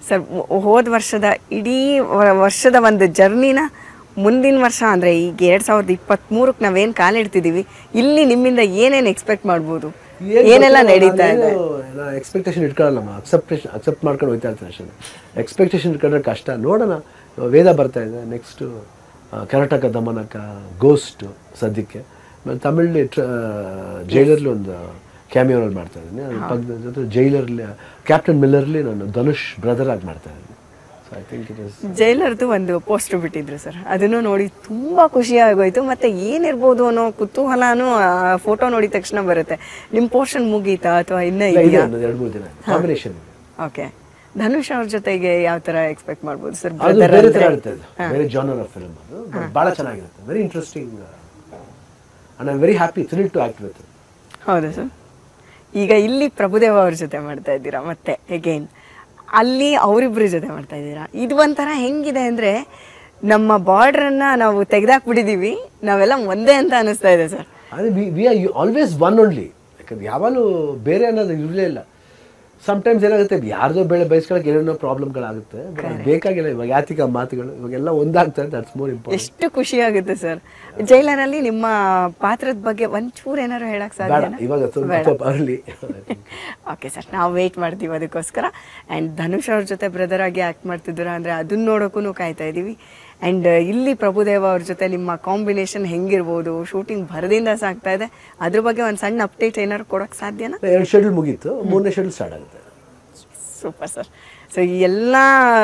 sir ಹೋದ ವರ್ಷದ ಇಡೀ ವ- ವರ್ಷದ ಒಂದು ಜರ್ನಿನ ಮುಂದಿನ ವರ್ಷ ಅಂದರೆ ಈಗ ಎರಡು ಸಾವಿರದ ಇಪ್ಪತ್ತ್ಮೂರಕ್ಕೆ ನಾವೇನು ಕಾಲಿಡ್ತಿದ್ದೀವಿ ಇಲ್ಲಿ ನಿಮ್ಮಿಂದ ಏನೇನು ಎಕ್ಸ್ಪೆಕ್ಟ್ ಮಾಡ್ಬೋದು ಏನೆಲ್ಲ ನಡೀತಾ ಇದೆ ಎಕ್ಸ್ಪೆಕ್ಟೇಷನ್ ಇಟ್ಕೊಳ್ಳಲ್ಲಮ್ಮ ಅಕ್ಸೆಪ್ಟೇಷನ್ ಅಕ್ಸೆಪ್ಟ್ ಮಾಡ್ಕೊಂಡು ಹೋಗ್ತಾ ಇರ್ತೀನಿ ಅಷ್ಟೇ ಎಕ್ಸ್ಪೆಕ್ಟೇಷನ್ ಇಟ್ಕೊಂಡ್ರೆ ಕಷ್ಟ ನೋಡೋಣ ವೇದ ಬರ್ತಾ ಇದೆ ನೆಕ್ಸ್ಟು ಕರ್ನಾಟಕ ದಮನಕ ಗೋಸ್ಟ್ ಸದ್ಯಕ್ಕೆ ಆಮೇಲೆ ತಮಿಳಲ್ಲಿ ಜೈಲರ್ಲಿ ಒಂದು ಕ್ಯಾಮಿಯೋನಲ್ಲಿ ಮಾಡ್ತಾ ಇದ್ದೀನಿ ಅದ್ರ ಪಕ್ಕದ ಜೊತೆ ಜೈಲರ್ಲಿ ಕ್ಯಾಪ್ಟನ್ ಮಿಲ್ಲರ್ಲಿ ನಾನು ಧನುಷ್ ಬ್ರದರ್ ಆಗಿ ಮಾಡ್ತಾ ಇದ್ದೀನಿ so I think it is ಜೈಲರ್ದು ಒಂದು ಪೋಸ್ಟರ್ ಬಿಟ್ಟಿದ್ರು ಸರ್ ಅದನ್ನು ನೋಡಿ ತುಂಬ ಖುಷಿ ಆಗೋಯ್ತು ಮತ್ತು ಏನಿರ್ಬೋದು ಅನ್ನೋ ಕುತೂಹಲನೂ ಫೋಟೋ ನೋಡಿದ ತಕ್ಷಣ ಬರುತ್ತೆ ನಿಮ್ಮ ಪೋರ್ಷನ್ ಮುಗೀತಾ ಅಥವಾ ಇನ್ನೂ ಇದೆ ಇದೆಯಾ ಒಂದು ಎರಡು ಮೂರು ದಿನ ಕಾಂಬಿನೇಷನ್ ಓಕೆ ಧನುಷ್ ಅವ್ರ ಜೊತೆಗೆ ಯಾವ ಥರ ಎಕ್ಸ್ಪೆಕ್ಟ್ ಮಾಡ್ಬೋದು ಸರ್ ಅದು ಬೇರೆ ಥರ ಇರುತ್ತೆ ಅದು ಬೇರೆ ಜಾನರ್ ಆಫ್ ಫಿಲ್ಮ್ ಅದು ಬಟ್ ಭಾಳ ಚೆನ್ನಾಗಿರುತ್ತೆ very interesting and I very happy thrill to act with ಹೌದಾ ಸರ್ ಈಗ ಇಲ್ಲಿ ಪ್ರಭುದೇವ ಅವ್ರ ಜೊತೆ ಮಾಡ್ತಾ ಇದ್ದೀರಾ ಮತ್ತೆ ಅಗೈನ್ ಅಲ್ಲಿ ಅವರಿಬ್ಬರ ಜೊತೆ ಮಾಡ್ತಾ ಇದ್ದೀರಾ ಇದು ಒಂಥರ ಹೆಂಗಿದೆ ಅಂದರೆ ನಮ್ಮ ಬಾರ್ಡ್ರನ್ನ ನಾವು ತೆಗೆದಾಕ್ಬಿಟ್ಟಿದ್ದೀವಿ ನಾವೆಲ್ಲ ಒಂದೇ ಅಂತ ಅನಿಸ್ತಾ ಇದೆ ಸರ್ ಅದು we we are always one only ಯಾಕಂದ್ರೆ ಯಾವಾಗಲೂ ಬೇರೆ ಅನ್ನೋದು ಇರಲೇ ಇಲ್ಲ ಸಮ್ಟೈಮ್ಸ್ ಏನಾಗುತ್ತೆ ಯಾರ್ದೋ ಬೆಳೆ ಬಯಸ್ಕೊಳಕ್ಕೆ ಏನೇನೋ ಪ್ರಾಬ್ಲಮ್ಗಳಾಗುತ್ತೆ ಬಟ್ ಅದು ಬೇಕಾಗಿಲ್ಲ ಇವಾಗ ಯಾತಿಕ ಮಾತುಗಳು ಇವಾಗೆಲ್ಲ ಒಂದಾಗ್ತಾರೆ ದಟ್ಸ್ ಮೋರ್ ಇಂಪಾರ್ಟೆಂಟ್ ಎಷ್ಟು ಖುಷಿ ಆಗುತ್ತೆ ಸರ್ ಜೈಲರಲ್ಲಿ ನಿಮ್ಮ ಪಾತ್ರದ ಬಗ್ಗೆ ಒಂಚೂರು ಏನಾದ್ರು ಹೇಳಕ್ ಬೇಡ ಸಾಧ್ಯ ಇವಾಗ ಸ್ವಲ್ಪ ಅರ್ಲಿ ಓಕೆ ಸರ್ ನಾವು ವೆಯ್ಟ್ ಮಾಡ್ತೀವಿ ಅದಕ್ಕೋಸ್ಕರ ಆ್ಯಂಡ್ ಧನುಷ್ ಅವ್ರ ಜೊತೆ ಬ್ರದರ್ ಆಗಿ ಆ್ಯಕ್ಟ್ ಮಾಡ್ತಿದ್ದೀರಾ ಅಂದರೆ ಅದನ್ನ ನೋಡೋಕ್ಕೂ ಕಾಯ್ತಾ ಇದ್ದೀವಿ ಆ್ಯಂಡ್ ಇಲ್ಲಿ ಪ್ರಭುದೇವ ಅವ್ರ ಜೊತೆ ನಿಮ್ಮ ಕಾಂಬಿನೇಷನ್ ಹೆಂಗಿರ್ಬೋದು ಶೂಟಿಂಗ್ ಭರದಿಂದ ಸಾಗ್ತಾ ಇದೆ ಅದ್ರ ಬಗ್ಗೆ ಒಂದು ಸಣ್ಣ ಅಪ್ಡೇಟ್ ಏನಾದ್ರು ಕೊಡೋಕ್ಕೆ ಸಾಧ್ಯನಾ ಎರಡು ಶೆಡ್ಯೂಲ್ ಮುಗೀತು ಮೂರನೇ ಶೆಡ್ಯೂಲ್ ಸ್ಟಾರ್ಟ್ ಆಗುತ್ತೆ ಸೂಪರ್ ಸರ್ ಸೊ ಈ ಎಲ್ಲ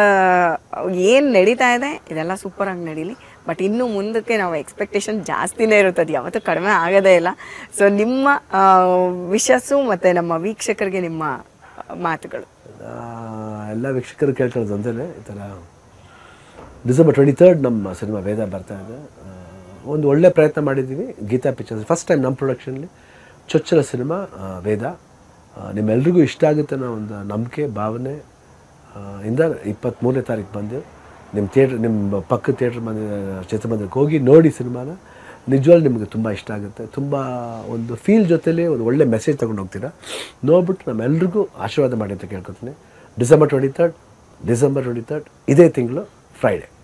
ಏನು ನಡೀತಾ ಇದೆ ಇದೆಲ್ಲ ಸೂಪರಾಗಿ ನಡೀಲಿ ಬಟ್ ಇನ್ನು ಮುಂದಕ್ಕೆ ನಾವು ಎಕ್ಸ್ಪೆಕ್ಟೇಷನ್ ಜಾಸ್ತಿನೇ ಇರುತ್ತೆ ಅದು ಯಾವತ್ತೂ ಕಡಿಮೆ ಆಗೋದೇ ಇಲ್ಲ ಸೊ ನಿಮ್ಮ ವಿಶಸ್ಸು ಮತ್ತು ನಮ್ಮ ವೀಕ್ಷಕರಿಗೆ ನಿಮ್ಮ ಮಾತುಗಳು ಆ, ಎಲ್ಲ ವೀಕ್ಷಕರು ಕೇಳ್ಕೊಳ್ಳೋದು ಅಂತಲೇ ಈ ಥರ ಡಿಸೆಂಬರ್ ಟ್ವೆಂಟಿ ತರ್ಡ್ ನಮ್ಮ ಸಿನಿಮಾ ವೇದ ಬರ್ತಾ ಇದೆ ಆ, ಒಂದು ಒಳ್ಳೆ ಪ್ರಯತ್ನ ಮಾಡಿದ್ದೀವಿ ಗೀತಾ ಪಿಕ್ಚರ್ಸ್ ಫಸ್ಟ್ ಟೈಮ್ ನಮ್ಮ ಪ್ರೊಡಕ್ಷನ್ಲಿ ಚೊಚ್ಚಲ ಸಿನಿಮಾ ಆ, ವೇದ ಆ, ನಿಮ್ಮೆಲ್ರಿಗೂ ಇಷ್ಟ ಆಗುತ್ತೆ ಅನ್ನೋ ಒಂದು ನಂಬಿಕೆ ಭಾವನೆ ಆ, ಇಂದ ಇಪ್ಪತ್ತ್ಮೂರನೇ ತಾರೀಕು ಬಂದು ನಿಮ್ಮ ಥಿಯೇಟ್ರ್ ನಿಮ್ಮ ಪಕ್ಕದ ಥಿಯೇಟ್ರ್ ಬಂದ ಚಿತ್ರಮಂದಿರಕ್ಕೆ ಹೋಗಿ ನೋಡಿ ಸಿನಿಮಾನ ನಿಜವಾಗ್ಲೂ ನಿಮಗೆ ತುಂಬ ಇಷ್ಟ ಆಗುತ್ತೆ ತುಂಬ ಒಂದು ಫೀಲ್ ಜೊತೆಲಿ ಒಂದು ಒಳ್ಳೆ ಮೆಸೇಜ್ ತೊಗೊಂಡು ಹೋಗ್ತೀರಾ ನೋಡ್ಬಿಟ್ಟು ನಮ್ಮೆಲ್ರಿಗೂ ಆಶೀರ್ವಾದ ಮಾಡಿ ಅಂತ ಕೇಳ್ಕೊತೀನಿ December twenty third December twenty third ಇದೇ ತಿಂಗಳು ಫ್ರೈಡೆ